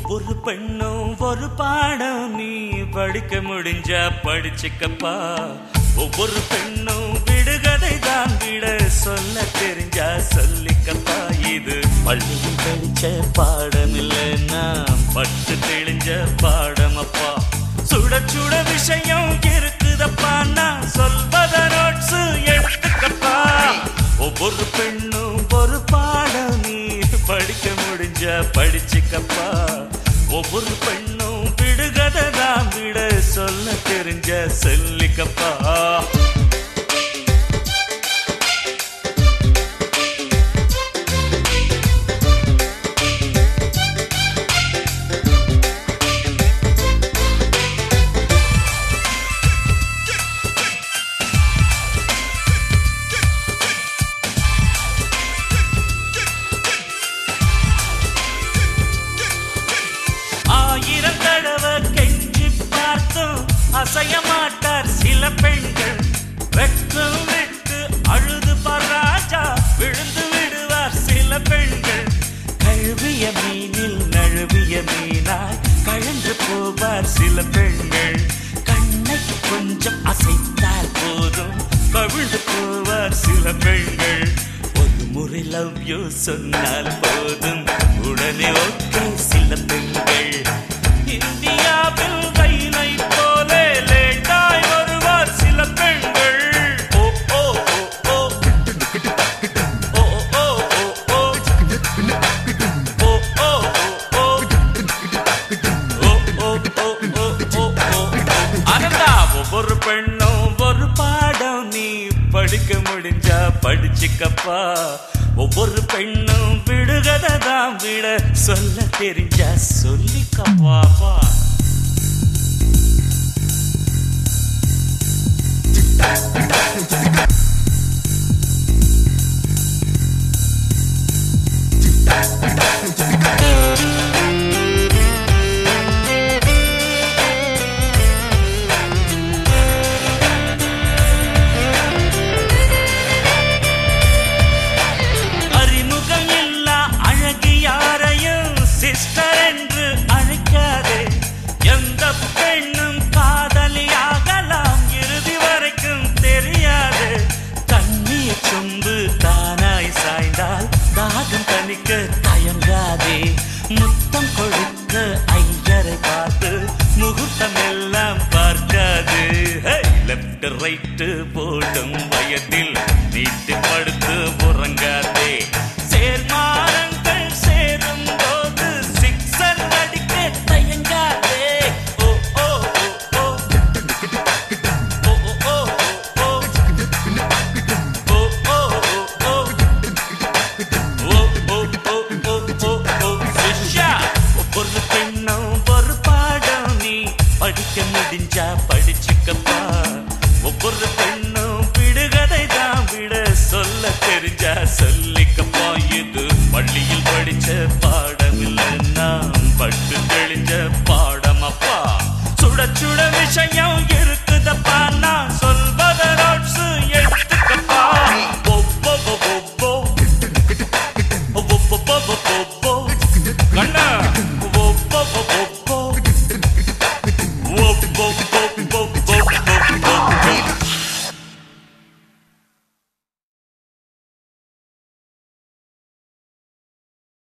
ஒவ்வொரு பெண்ணும் ஒரு பாடம் நீ படிக்க முடிஞ்சா படிச்சுக்கப்பா ஒவ்வொரு பெண்ணும் விடுகதை தான் விட சொல்ல தெரிஞ்சா சொல்லிக்கப்பா இது பள்ளியில் படிச்ச பாடம் இல்ல நாம் பட்டு தெளிஞ்ச பாடம் அப்பா சுட சுட விஷயம் இருக்குதப்பா நான் சொல்வத நோட்ஸ் எடுத்துக்கப்பா ஒவ்வொரு பெண்ணும் ஒரு பாடம் நீ படிக்க முடிஞ்ச படிச்சுக்கப்பா ஒவ்வொரு பெண்ணும் விடுகதை தான் விட சொல்ல தெரிஞ்ச சொல்லிக்கப்பா ஆயிரம் தடவை கெஞ்சி பார்த்தும் அசைய மாட்டார் சில பெண்கள் வெட்கம் விட்டு அழுது பராஜா விழுந்து விடுவார் சில பெண்கள் கழுவிய மீனில் நழுவிய மீனாய் கழன்று போவார் சில பெண்கள் கண்ணை கொஞ்சம் அசைத்தால் போதும் கவிழ்ந்து போவார் சில பெண்கள் ஒரு முறை லவ் யூ சொன்னால் போதும் உடனே ஓகே சில பெண்கள் இந்தியாவில் ரயிலை போல லேட்டாய் வருவார் சில பெண்கள் ஓ ஓ ஓ ஓ ஓ ஓ ஓ ஓ ஓ ஓ ஓ ஓ அனந்தா ஒவ்வொரு பெண்ணும் ஒரு பாடம் நீ படிக்க முடிஞ்சா படிச்சுக்கப்பா ஒவ்வொரு பெண்ணும் விடுகதை தான் விட சொல்ல தெரிஞ்சா சொல்லிக்கப்பா அறிமுகம் இல்லா அழகு யாரையும் சிஸ்டர் என்று அழைக்காதே எந்த பெண்ணும் காதலியாகலாம் இறுதி வரைக்கும் தெரியாது தண்ணீர் சொம்பு தானாய் சாய்ந்தால் தாகம் தணிக்க தயங்காதே முத்தம் கொடுக்க ஐயரை பார்த்து முகூர்த்தம் எல்லாம் பார்க்காது லெப்ட் ரைட்டு போடும் வயதில் நீட்டி படுத்து உறங்காதே சேர்மானங்கள் சேரும் போது சிக்ஸர் அடிக்க தயங்காதே ஓ ஓ ஓ ஓ ஓ ஓ ஓ ஓ ஓ ஓ ஓ ஓ ஒரு பெண்ணும் ஒரு பாடம் நீ படிக்க முடிஞ்சா படிச்சுக்கப்பா ஒவ்வொரு பெண்ணும் விடுகதை தான் விட சொல்ல தெரிஞ்சா சொல்லிக்கப்பா இது பள்ளியில் படிச்ச பாடம் இல்ல நாம் பட்டு தெளிஞ்ச பாடம் அப்பா சுட சுட விஷயம்